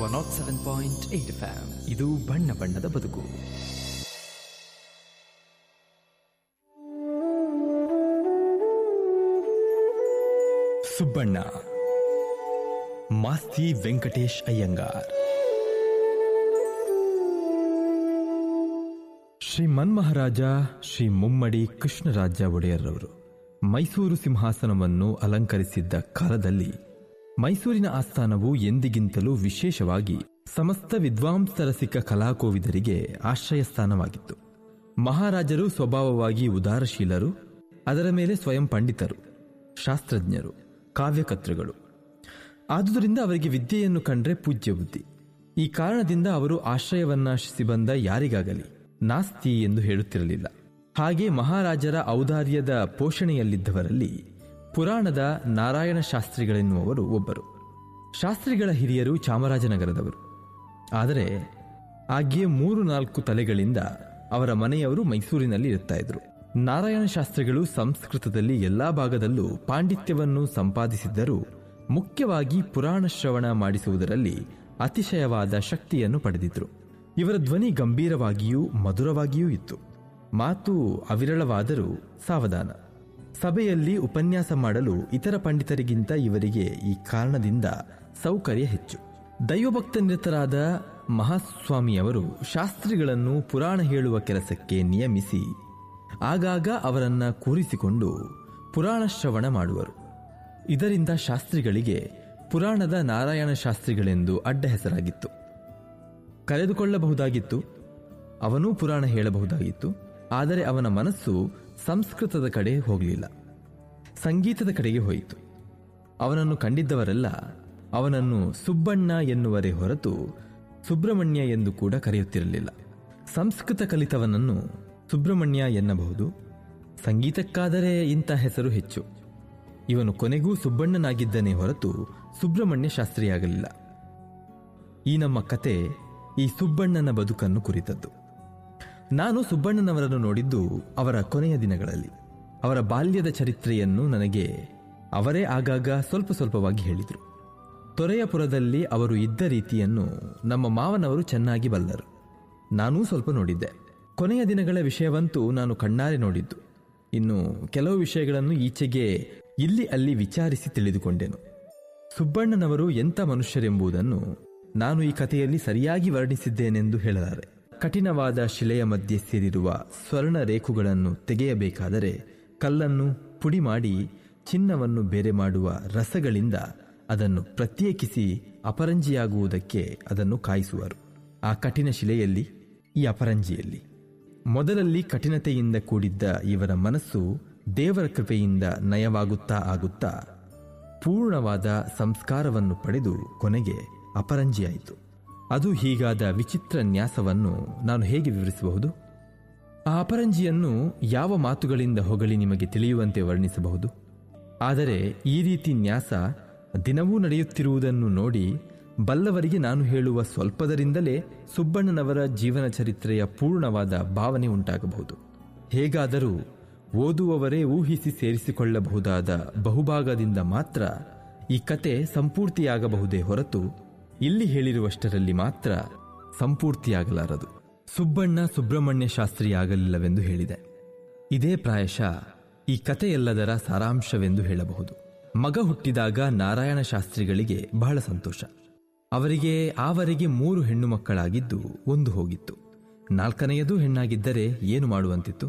not seven point eight FM ಇದು ಬಣ್ಣ ಬಣ್ಣದ ಬದುಕು ಸುಬ್ಬಣ್ಣ ಮಾಸ್ತಿ ವೆಂಕಟೇಶ್ ಅಯ್ಯಂಗಾರ್ ಶ್ರೀ ಮನ್ಮಹಾರಾಜ ಶ್ರೀ ಮುಮ್ಮಡಿ ಕೃಷ್ಣರಾಜ ಒಡೆಯರ್ರವರು ಮೈಸೂರು ಸಿಂಹಾಸನವನ್ನು ಅಲಂಕರಿಸಿದ್ದ ಕಾಲದಲ್ಲಿ ಮೈಸೂರಿನ ಆಸ್ಥಾನವು ಎಂದಿಗಿಂತಲೂ ವಿಶೇಷವಾಗಿ ಸಮಸ್ತ ವಿದ್ವಾಂಸರಸಿಕ ಕಲಾಕೋವಿದರಿಗೆ ಆಶ್ರಯ ಸ್ಥಾನವಾಗಿತ್ತು ಮಹಾರಾಜರು ಸ್ವಭಾವವಾಗಿ ಉದಾರಶೀಲರು ಅದರ ಮೇಲೆ ಸ್ವಯಂ ಪಂಡಿತರು ಶಾಸ್ತ್ರಜ್ಞರು ಕಾವ್ಯಕರ್ತೃಗಳು ಆದುದರಿಂದ ಅವರಿಗೆ ವಿದ್ಯೆಯನ್ನು ಕಂಡ್ರೆ ಪೂಜ್ಯ ಬುದ್ಧಿ ಈ ಕಾರಣದಿಂದ ಅವರು ಆಶ್ರಯವನ್ನಾಶಿಸಿ ಬಂದ ಯಾರಿಗಾಗಲಿ ನಾಸ್ತಿ ಎಂದು ಹೇಳುತ್ತಿರಲಿಲ್ಲ ಹಾಗೆ ಮಹಾರಾಜರ ಔದಾರ್ಯದ ಪೋಷಣೆಯಲ್ಲಿದ್ದವರಲ್ಲಿ ಪುರಾಣದ ನಾರಾಯಣ ಶಾಸ್ತ್ರಿಗಳೆನ್ನುವರು ಒಬ್ಬರು ಶಾಸ್ತ್ರಿಗಳ ಹಿರಿಯರು ಚಾಮರಾಜನಗರದವರು ಆದರೆ ಆಗ್ಗೆ ಮೂರು ನಾಲ್ಕು ತಲೆಗಳಿಂದ ಅವರ ಮನೆಯವರು ಮೈಸೂರಿನಲ್ಲಿ ಇರುತ್ತಾ ಇದ್ರು ನಾರಾಯಣ ಶಾಸ್ತ್ರಿಗಳು ಸಂಸ್ಕೃತದಲ್ಲಿ ಎಲ್ಲಾ ಭಾಗದಲ್ಲೂ ಪಾಂಡಿತ್ಯವನ್ನು ಸಂಪಾದಿಸಿದ್ದರೂ ಮುಖ್ಯವಾಗಿ ಪುರಾಣ ಶ್ರವಣ ಮಾಡಿಸುವುದರಲ್ಲಿ ಅತಿಶಯವಾದ ಶಕ್ತಿಯನ್ನು ಪಡೆದಿದ್ರು ಇವರ ಧ್ವನಿ ಗಂಭೀರವಾಗಿಯೂ ಮಧುರವಾಗಿಯೂ ಇತ್ತು ಮಾತು ಅವಿರಳವಾದರೂ ಸಾವಧಾನ ಸಭೆಯಲ್ಲಿ ಉಪನ್ಯಾಸ ಮಾಡಲು ಇತರ ಪಂಡಿತರಿಗಿಂತ ಇವರಿಗೆ ಈ ಕಾರಣದಿಂದ ಸೌಕರ್ಯ ಹೆಚ್ಚು ದೈವಭಕ್ತನಿರತರಾದ ಮಹಾಸ್ವಾಮಿಯವರು ಶಾಸ್ತ್ರಿಗಳನ್ನು ಪುರಾಣ ಹೇಳುವ ಕೆಲಸಕ್ಕೆ ನಿಯಮಿಸಿ ಆಗಾಗ ಅವರನ್ನ ಕೂರಿಸಿಕೊಂಡು ಪುರಾಣ ಶ್ರವಣ ಮಾಡುವರು ಇದರಿಂದ ಶಾಸ್ತ್ರಿಗಳಿಗೆ ಪುರಾಣದ ನಾರಾಯಣ ಶಾಸ್ತ್ರಿಗಳೆಂದು ಅಡ್ಡ ಹೆಸರಾಗಿತ್ತು ಕರೆದುಕೊಳ್ಳಬಹುದಾಗಿತ್ತು ಅವನೂ ಪುರಾಣ ಹೇಳಬಹುದಾಗಿತ್ತು ಆದರೆ ಅವನ ಮನಸ್ಸು ಸಂಸ್ಕೃತದ ಕಡೆ ಹೋಗಲಿಲ್ಲ ಸಂಗೀತದ ಕಡೆಗೆ ಹೋಯಿತು ಅವನನ್ನು ಕಂಡಿದ್ದವರೆಲ್ಲ ಅವನನ್ನು ಸುಬ್ಬಣ್ಣ ಎನ್ನುವರೇ ಹೊರತು ಸುಬ್ರಹ್ಮಣ್ಯ ಎಂದು ಕೂಡ ಕರೆಯುತ್ತಿರಲಿಲ್ಲ ಸಂಸ್ಕೃತ ಕಲಿತವನನ್ನು ಸುಬ್ರಹ್ಮಣ್ಯ ಎನ್ನಬಹುದು ಸಂಗೀತಕ್ಕಾದರೆ ಇಂಥ ಹೆಸರು ಹೆಚ್ಚು ಇವನು ಕೊನೆಗೂ ಸುಬ್ಬಣ್ಣನಾಗಿದ್ದನೇ ಹೊರತು ಸುಬ್ರಹ್ಮಣ್ಯ ಶಾಸ್ತ್ರಿಯಾಗಲಿಲ್ಲ ಈ ನಮ್ಮ ಕತೆ ಈ ಸುಬ್ಬಣ್ಣನ ಬದುಕನ್ನು ಕುರಿತದ್ದು ನಾನು ಸುಬ್ಬಣ್ಣನವರನ್ನು ನೋಡಿದ್ದು ಅವರ ಕೊನೆಯ ದಿನಗಳಲ್ಲಿ ಅವರ ಬಾಲ್ಯದ ಚರಿತ್ರೆಯನ್ನು ನನಗೆ ಅವರೇ ಆಗಾಗ ಸ್ವಲ್ಪ ಸ್ವಲ್ಪವಾಗಿ ಹೇಳಿದರು ತೊರೆಯಪುರದಲ್ಲಿ ಅವರು ಇದ್ದ ರೀತಿಯನ್ನು ನಮ್ಮ ಮಾವನವರು ಚೆನ್ನಾಗಿ ಬಲ್ಲರು ನಾನೂ ಸ್ವಲ್ಪ ನೋಡಿದ್ದೆ ಕೊನೆಯ ದಿನಗಳ ವಿಷಯವಂತೂ ನಾನು ಕಣ್ಣಾರೆ ನೋಡಿದ್ದು ಇನ್ನು ಕೆಲವು ವಿಷಯಗಳನ್ನು ಈಚೆಗೆ ಇಲ್ಲಿ ಅಲ್ಲಿ ವಿಚಾರಿಸಿ ತಿಳಿದುಕೊಂಡೆನು ಸುಬ್ಬಣ್ಣನವರು ಎಂಥ ಮನುಷ್ಯರೆಂಬುದನ್ನು ನಾನು ಈ ಕಥೆಯಲ್ಲಿ ಸರಿಯಾಗಿ ವರ್ಣಿಸಿದ್ದೇನೆಂದು ಹೇಳಲಾರೆ ಕಠಿಣವಾದ ಶಿಲೆಯ ಮಧ್ಯೆ ಸೇರಿರುವ ಸ್ವರ್ಣ ರೇಖುಗಳನ್ನು ತೆಗೆಯಬೇಕಾದರೆ ಕಲ್ಲನ್ನು ಪುಡಿ ಮಾಡಿ ಚಿನ್ನವನ್ನು ಬೇರೆ ಮಾಡುವ ರಸಗಳಿಂದ ಅದನ್ನು ಪ್ರತ್ಯೇಕಿಸಿ ಅಪರಂಜಿಯಾಗುವುದಕ್ಕೆ ಅದನ್ನು ಕಾಯಿಸುವರು ಆ ಕಠಿಣ ಶಿಲೆಯಲ್ಲಿ ಈ ಅಪರಂಜಿಯಲ್ಲಿ ಮೊದಲಲ್ಲಿ ಕಠಿಣತೆಯಿಂದ ಕೂಡಿದ್ದ ಇವರ ಮನಸ್ಸು ದೇವರ ಕೃಪೆಯಿಂದ ನಯವಾಗುತ್ತಾ ಆಗುತ್ತಾ ಪೂರ್ಣವಾದ ಸಂಸ್ಕಾರವನ್ನು ಪಡೆದು ಕೊನೆಗೆ ಅಪರಂಜಿಯಾಯಿತು ಅದು ಹೀಗಾದ ವಿಚಿತ್ರ ನ್ಯಾಸವನ್ನು ನಾನು ಹೇಗೆ ವಿವರಿಸಬಹುದು ಆ ಅಪರಂಜಿಯನ್ನು ಯಾವ ಮಾತುಗಳಿಂದ ಹೊಗಳಿ ನಿಮಗೆ ತಿಳಿಯುವಂತೆ ವರ್ಣಿಸಬಹುದು ಆದರೆ ಈ ರೀತಿ ನ್ಯಾಸ ದಿನವೂ ನಡೆಯುತ್ತಿರುವುದನ್ನು ನೋಡಿ ಬಲ್ಲವರಿಗೆ ನಾನು ಹೇಳುವ ಸ್ವಲ್ಪದರಿಂದಲೇ ಸುಬ್ಬಣ್ಣನವರ ಜೀವನ ಚರಿತ್ರೆಯ ಪೂರ್ಣವಾದ ಭಾವನೆ ಉಂಟಾಗಬಹುದು ಹೇಗಾದರೂ ಓದುವವರೇ ಊಹಿಸಿ ಸೇರಿಸಿಕೊಳ್ಳಬಹುದಾದ ಬಹುಭಾಗದಿಂದ ಮಾತ್ರ ಈ ಕತೆ ಸಂಪೂರ್ತಿಯಾಗಬಹುದೇ ಹೊರತು ಇಲ್ಲಿ ಹೇಳಿರುವಷ್ಟರಲ್ಲಿ ಮಾತ್ರ ಸಂಪೂರ್ತಿಯಾಗಲಾರದು ಸುಬ್ಬಣ್ಣ ಸುಬ್ರಹ್ಮಣ್ಯ ಶಾಸ್ತ್ರಿಯಾಗಲಿಲ್ಲವೆಂದು ಹೇಳಿದೆ ಇದೇ ಪ್ರಾಯಶಃ ಈ ಕಥೆಯೆಲ್ಲದರ ಸಾರಾಂಶವೆಂದು ಹೇಳಬಹುದು ಮಗ ಹುಟ್ಟಿದಾಗ ನಾರಾಯಣ ಶಾಸ್ತ್ರಿಗಳಿಗೆ ಬಹಳ ಸಂತೋಷ ಅವರಿಗೆ ಆವರೆಗೆ ಮೂರು ಹೆಣ್ಣು ಮಕ್ಕಳಾಗಿದ್ದು ಒಂದು ಹೋಗಿತ್ತು ನಾಲ್ಕನೆಯದು ಹೆಣ್ಣಾಗಿದ್ದರೆ ಏನು ಮಾಡುವಂತಿತ್ತು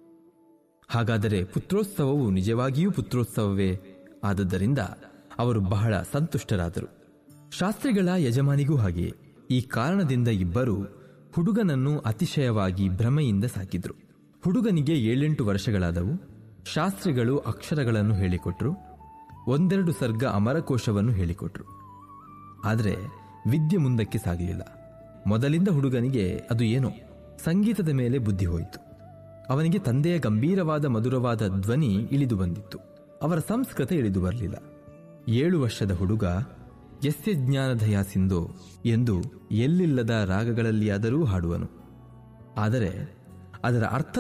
ಹಾಗಾದರೆ ಪುತ್ರೋತ್ಸವವು ನಿಜವಾಗಿಯೂ ಪುತ್ರೋತ್ಸವವೇ ಆದದ್ದರಿಂದ ಅವರು ಬಹಳ ಸಂತುಷ್ಟರಾದರು ಶಾಸ್ತ್ರಿಗಳ ಯಜಮಾನಿಗೂ ಹಾಗೆಯೇ ಈ ಕಾರಣದಿಂದ ಇಬ್ಬರು ಹುಡುಗನನ್ನು ಅತಿಶಯವಾಗಿ ಭ್ರಮೆಯಿಂದ ಸಾಕಿದ್ರು ಹುಡುಗನಿಗೆ ಏಳೆಂಟು ವರ್ಷಗಳಾದವು ಶಾಸ್ತ್ರಿಗಳು ಅಕ್ಷರಗಳನ್ನು ಹೇಳಿಕೊಟ್ರು ಒಂದೆರಡು ಸರ್ಗ ಅಮರಕೋಶವನ್ನು ಹೇಳಿಕೊಟ್ರು ಆದರೆ ವಿದ್ಯೆ ಮುಂದಕ್ಕೆ ಸಾಗಲಿಲ್ಲ ಮೊದಲಿಂದ ಹುಡುಗನಿಗೆ ಅದು ಏನೋ ಸಂಗೀತದ ಮೇಲೆ ಬುದ್ಧಿ ಹೋಯಿತು ಅವನಿಗೆ ತಂದೆಯ ಗಂಭೀರವಾದ ಮಧುರವಾದ ಧ್ವನಿ ಇಳಿದು ಬಂದಿತ್ತು ಅವರ ಸಂಸ್ಕೃತ ಇಳಿದು ಬರಲಿಲ್ಲ ಏಳು ವರ್ಷದ ಹುಡುಗ ಎಸ್ಯ ಜ್ಞಾನದಯ ಸಿಂಧೋ ಎಂದು ಎಲ್ಲಿಲ್ಲದ ರಾಗಗಳಲ್ಲಿಯಾದರೂ ಹಾಡುವನು ಆದರೆ ಅದರ ಅರ್ಥ